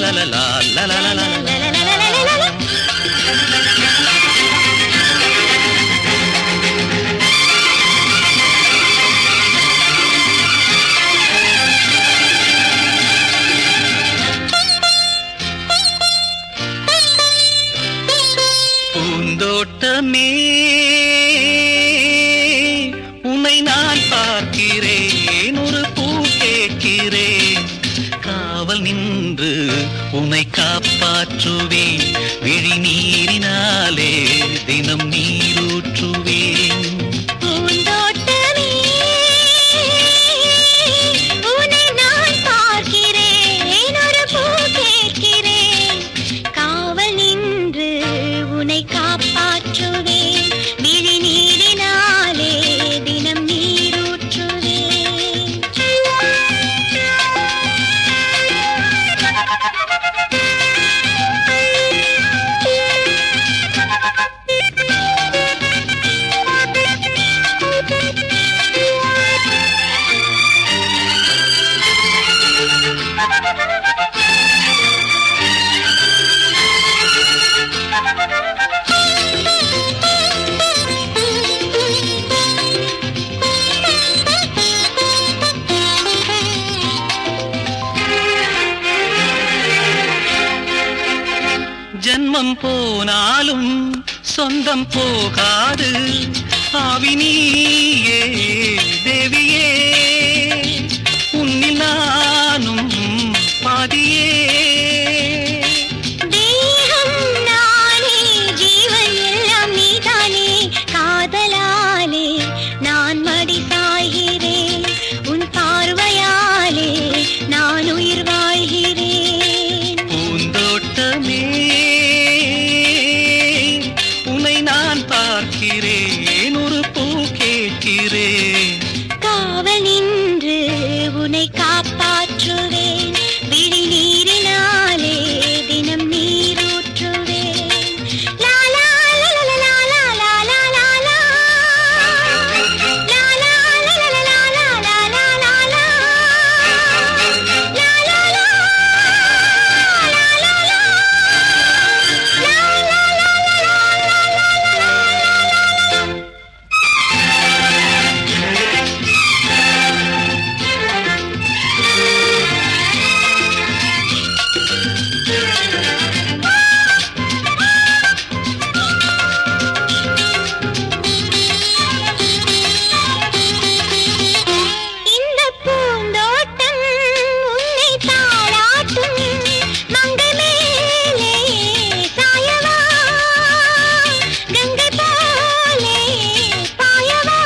லலலலலா, லலலலலலா. பூந்தோட்டமே உன்னை நான் பார்க்கிறேன் ஒரு பூ கேட்கிறேன் காவல் நின்று உன்னை காப்பாற்றுவேன் விழி நீரினாலே தினம் நீரூற்றுவேன் பூந்தோட்டமே உன்னை நான் பார்க்கிறேன் ஒரு பூ கேட்கிறேன் காவல் நின்று உன்னை காப்பாற்றுவேன் விழி நீரினாலே தினம் ஜன்மம் போனாலும் சொந்தம் போகாது ஆவி நீயே தேவியே உன்னில் நானும் பாதியே தேகம் நானே ஜீவன் எல்லாம் நீதானே காதலாலே நான் மடி சாய்கிறேன் உன் பார்வையாலே நான் உயிர் வாழ்கிறேன் பூந்தோட்டமே உன்னை நான் பார்க்கிறேன் ஒரு பூ கேட்கிறேன் காவல் நின்று உன்னை காப்பாற்றுவேன் விழி நீரினாலே தினம் நீரூற்றுவேன் லா லா லா லா லா லா லா லா லா லா. லா லா லா லா லா லா லா லா லா லா. லா லா லா. லா லா லா. லா லா லா. இந்த பூந்தோட்டம் உன்னை தாளாட்டும் மங்கை மேலே சாயவா கங்கை போலே பாயவா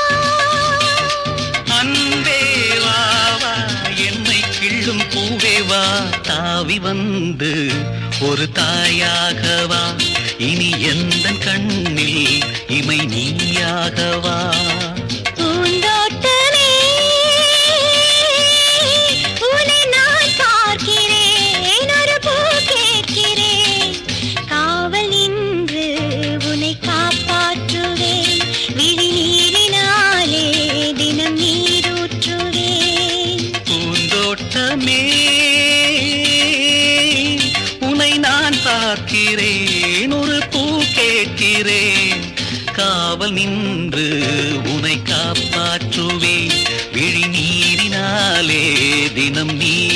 அன்பே வா வா என்னை கிள்ளும் பூவே வா தாவி வந்து ஒரு தாயாகவா இனி எந்த கண்ணில் இமை நீயாகவா பூந்தோட்டமே உன்னை நான் பார்க்கிறேன் ஒரு பூ கேட்கிறேன் காவல் நின்று உன்னை காப்பாற்றுவேன் விழி நீரினாலே தினம் நீரூற்றுவேன் பூந்தோட்டமே உன்னை நான் பார்க்கிறேன் ஒரு பூ கேட்கிறேன் காவல் நின்று உன்னை காப்பாற்றுவேன் விழி நீரினாலே தினம் நீ